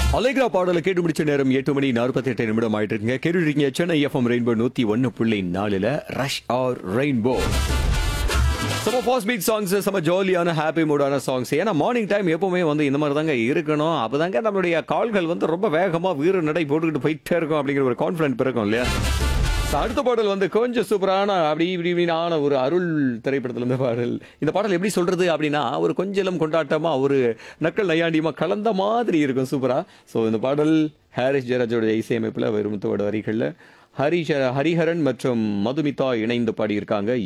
அலைக்ரா பாடலை கேட்டு முடிச்ச நேரம் எட்டு மணி நாற்பத்தி எட்டு நிமிடம் ஆயிட்டு இருக்குங்க கேட்டுருக்கீங்க சென்னை எஃப்எம் ரெயின்போ நூத்தி ஒன்னு புள்ளி நாலுல ரஷ் ஆர் ரெயின்போ செம ஃபாஸ்ட் பீட் சாங்ஸ் செம ஜாலியான ஹாப்பி மூடான சாங்ஸ் ஏன்னா மார்னிங் டைம் எப்பவுமே வந்து இந்த மாதிரி தாங்க இருக்கணும் அப்பதாங்க நம்மளுடைய கால்கள் வந்து ரொம்ப வேகமா வீர நடை போட்டுக்கிட்டு போயிட்டே இருக்கும் அப்படிங்கிற ஒரு கான்ஃபிடன்ட் பிறக்கும் இல்லையா So, அடுத்த பாடல் வந்து கொஞ்சம் சூப்பரான அப்படி இப்படி இப்படினான ஒரு அருள் திரைப்படத்துல இருந்து பாடல் இந்த பாடல் எப்படி சொல்றது அப்படின்னா ஒரு கொஞ்சலம் கொண்டாட்டமா ஒரு நக்கல் நையாண்டியமா கலந்த மாதிரி இருக்கும் சூப்பரா ஸோ இந்த பாடல் ஹாரிஸ் ஜெயராஜோட இசையமைப்புல வெறுமத்தோட வரிகள்ல ஹரிஷ ஹரிஹரன் மற்றும் மதுமிதா இணைந்து பாடியிருக்காங்க